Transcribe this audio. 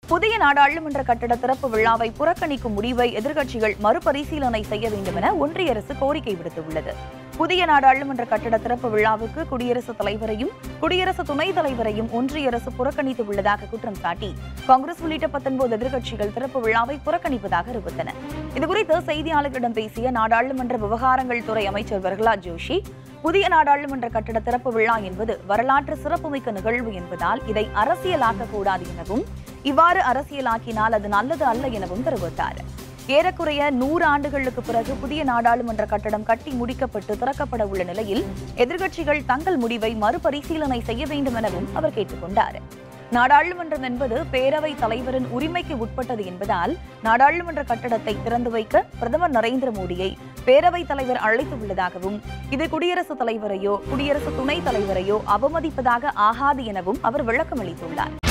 புதிய நாடாளுமன்ற கட்டட திறப்பு விழாவை புறக்கணிக்கும் முடிவை எதிர்க்கட்சிகள் மறுபரிசீலனை செய்ய வேண்டும் என ஒன்றிய அரசு கோரிக்கை விடுத்துள்ளது புதிய நாடாளுமன்ற கட்டட திறப்பு விழாவுக்கு குடியரசுத் தலைவரையும் குடியரசு துணைத் தலைவரையும் ஒன்றிய அரசு புறக்கணித்து உள்ளதாக குற்றம் சாட்டி காங்கிரஸ் உள்ளிட்ட பத்தொன்பது எதிர்க்கட்சிகள் திறப்பு விழாவை புறக்கணிப்பதாக அறிவித்தன இதுகுறித்து செய்தியாளர்களிடம் பேசிய நாடாளுமன்ற விவகாரங்கள் துறை அமைச்சர் பிரகலாத் ஜோஷி புதிய நாடாளுமன்ற கட்டட திறப்பு விழா என்பது வரலாற்று சிறப்புமிக்க நிகழ்வு என்பதால் இதை அரசியலாக்க கூடாது எனவும் இவ்வாறு அரசியலாக்கினால் அது நல்லது அல்ல எனவும் தெரிவித்தார் ஏறக்குறைய நூறு ஆண்டுகளுக்கு பிறகு புதிய நாடாளுமன்ற கட்டடம் கட்டி முடிக்கப்பட்டு திறக்கப்பட உள்ள நிலையில் எதிர்க்கட்சிகள் தங்கள் முடிவை மறுபரிசீலனை செய்ய வேண்டும் எனவும் அவர் கேட்டுக்கொண்டார் நாடாளுமன்றம் என்பது பேரவைத் தலைவரின் உரிமைக்கு உட்பட்டது என்பதால் நாடாளுமன்ற கட்டடத்தை திறந்து வைக்க பிரதமர் நரேந்திர மோடியை பேரவைத் தலைவர் அழைத்துள்ளதாகவும் இது குடியரசுத் தலைவரையோ குடியரசு துணைத் தலைவரையோ அவமதிப்பதாக ஆகாது எனவும் அவர் விளக்கமளித்துள்ளார்